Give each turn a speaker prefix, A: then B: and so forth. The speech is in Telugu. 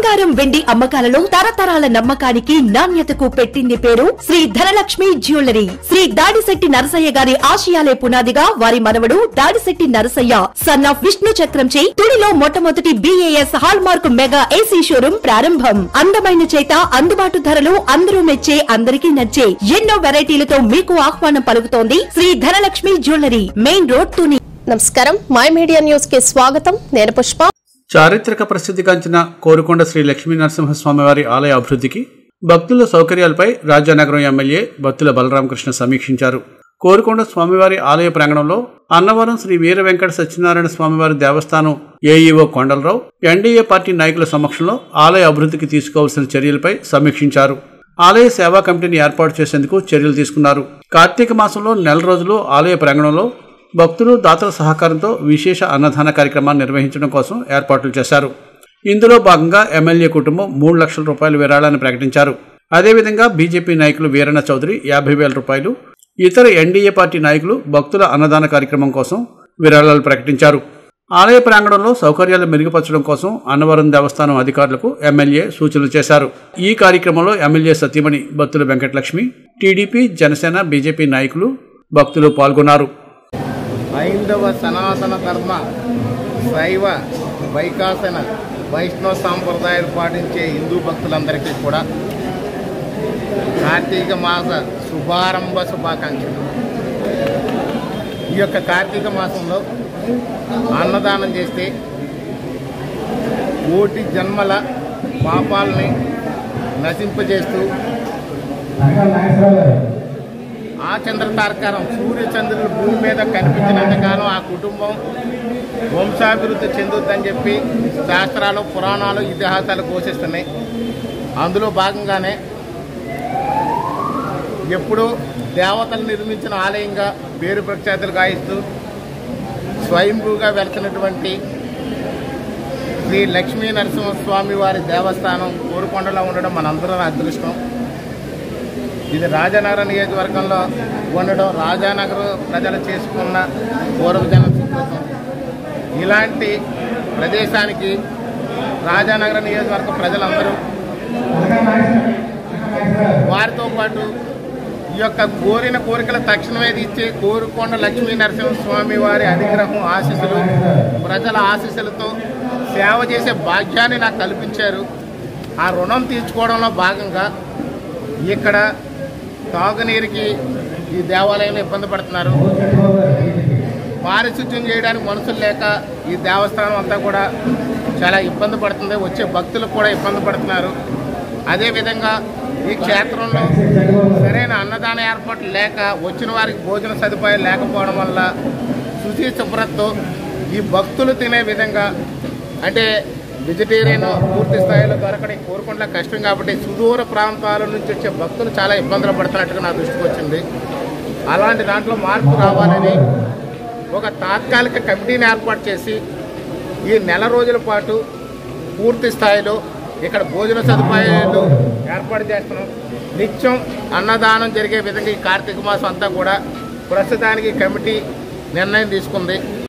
A: బంగారం వెండి అమ్మకాలలో తరతరాల నమ్మకానికి నాణ్యతకు పెట్టింది పేరు శ్రీ ధనలక్ష్మి జ్యువెలరీ శ్రీ దాడిశెట్టి నరసయ్య గారి ఆశయాలే పునాదిగా వారి మనవడు దాడిశెట్టి నరసయ్య సన్ ఆఫ్ విష్ణు చక్రంచే తుడిలో మొట్టమొదటి BAS hallmark mega AC showroom ప్రారంభం అందమైన చేత అందుబాటు ధరలు అందరూ మెచ్చే అందరికీ నచ్చే ఎన్నో వెరైటీలతో మీకు ఆహ్వానం పలుకుతోంది Shri Dhanalakshmi jewellery main road Tuni
B: నమస్కారం మై మీడియా న్యూస్ కి స్వాగతం నేను పుష్ప
C: చారిత్రక ప్రసిద్ధిగాంచిన కోరుకొండ శ్రీ లక్ష్మీ నరసింహస్వామివారి ఆలయ అభివృద్ధికి భక్తుల సౌకర్యాలపై రాజానగరం ఎమ్మెల్యే బత్తుల బలరామకృష్ణ సమీక్షించారు కోరుకొండ స్వామివారి ఆలయ ప్రాంగణంలో అన్నవరం శ్రీ వీర వెంకట సత్యనారాయణ స్వామివారి దేవస్థానం ఏఈఓ కొండలరావు ఎన్డీఏ పార్టీ నాయకుల సమక్షంలో ఆలయ అభివృద్ధికి తీసుకోవాల్సిన చర్యలపై సమీక్షించారు ఆలయ సేవా కమిటీని ఏర్పాటు చేసేందుకు చర్యలు తీసుకున్నారు కార్తీక మాసంలో నెల రోజులు ఆలయ ప్రాంగణంలో భక్తులు దాతల సహకారంతో విశేష అన్నదాన కార్యక్రమాన్ని నిర్వహించడం కోసం ఏర్పాట్లు చేశారు ఇందులో భాగంగా ఎమ్మెల్యే కుటుంబం మూడు లక్షల రూపాయల విరాళాన్ని ప్రకటించారు అదేవిధంగా బీజేపీ నాయకులు వీరన్న చౌదరి యాభై వేల రూపాయలు ఇతర ఎన్డీఏ పార్టీ నాయకులు భక్తుల అన్నదాన కార్యక్రమం కోసం విరాళాలు ప్రకటించారు ఆలయ ప్రాంగణంలో సౌకర్యాలు మెరుగుపరచడం కోసం అన్నవరం దేవస్థానం అధికారులకు ఎమ్మెల్యే సూచనలు చేశారు ఈ కార్యక్రమంలో ఎమ్మెల్యే సతీమణి బత్తుల వెంకటలక్ష్మి టీడీపీ జనసేన బీజేపీ నాయకులు భక్తులు పాల్గొన్నారు
D: హైందవ సనాతన ధర్మ శైవ వైకాసన వైష్ణవ సాంప్రదాయాలు పాటించే హిందూ భక్తులందరికీ కూడా కార్తీక మాస శుభారంభ శుభాకాంక్షలు ఈ యొక్క కార్తీక మాసంలో అన్నదానం చేస్తే కోటి జన్మల పాపాలని నశింపజేస్తూ ఆ చంద్ర తారకారం సూర్య చంద్రులు భూమి మీద కనిపించినంతకాలం ఆ కుటుంబం వంశాభివృద్ధి చెందుద్దని చెప్పి శాస్త్రాలు పురాణాలు ఇతిహాసాలు ఘోషిస్తున్నాయి అందులో భాగంగానే ఎప్పుడూ దేవతలు నిర్మించిన ఆలయంగా పేరు ప్రఖ్యాతులు గాయిస్తూ స్వయంభూగా వెళ్తున్నటువంటి శ్రీ లక్ష్మీ నరసింహస్వామి వారి దేవస్థానం కోరుకొండలో ఉండడం మనందరం అదృష్టం ఇది రాజానగర నియోజకవర్గంలో ఉండడం రాజానగర్ ప్రజలు చేసుకున్న పూర్వజన సుకృతం ఇలాంటి ప్రదేశానికి రాజానగర నియోజకవర్గ ప్రజలందరూ వారితో పాటు ఈ యొక్క కోరిన కోరికల తక్షణమే ఇచ్చే కోరుకొండ లక్ష్మీ నరసింహస్వామి వారి అనుగ్రహం ఆశీస్సులు ప్రజల ఆశీస్సులతో సేవ చేసే భాగ్యాన్ని నాకు కల్పించారు ఆ రుణం తీర్చుకోవడంలో భాగంగా ఇక్కడ తాగునీరుకి ఈ దేవాలయంలో ఇబ్బంది పడుతున్నారు పారిశుద్ధ్యం చేయడానికి మనుషులు లేక ఈ దేవస్థానం అంతా కూడా చాలా ఇబ్బంది పడుతుంది వచ్చే భక్తులకు కూడా ఇబ్బంది పడుతున్నారు అదేవిధంగా ఈ క్షేత్రంలో సరైన అన్నదాన ఏర్పాట్లు లేక వచ్చిన వారికి భోజన సదుపాయాలు లేకపోవడం వల్ల శుచి శుభ్రతతో ఈ భక్తులు తినే విధంగా అంటే వెజిటేరియన్ పూర్తి స్థాయిలో దొరకడం కోరుకుంటే కష్టం కాబట్టి సుదూర ప్రాంతాల నుంచి వచ్చే భక్తులు చాలా ఇబ్బందులు పడుతున్నట్టుగా నా దృష్టికి వచ్చింది అలాంటి దాంట్లో మార్పు రావాలని ఒక తాత్కాలిక కమిటీని ఏర్పాటు చేసి ఈ నెల రోజుల పాటు పూర్తి స్థాయిలో ఇక్కడ భోజన సదుపాయాలు ఏర్పాటు చేస్తున్నాం నిత్యం అన్నదానం జరిగే విధంగా ఈ కార్తీక మాసం అంతా కూడా ప్రస్తుతానికి కమిటీ నిర్ణయం తీసుకుంది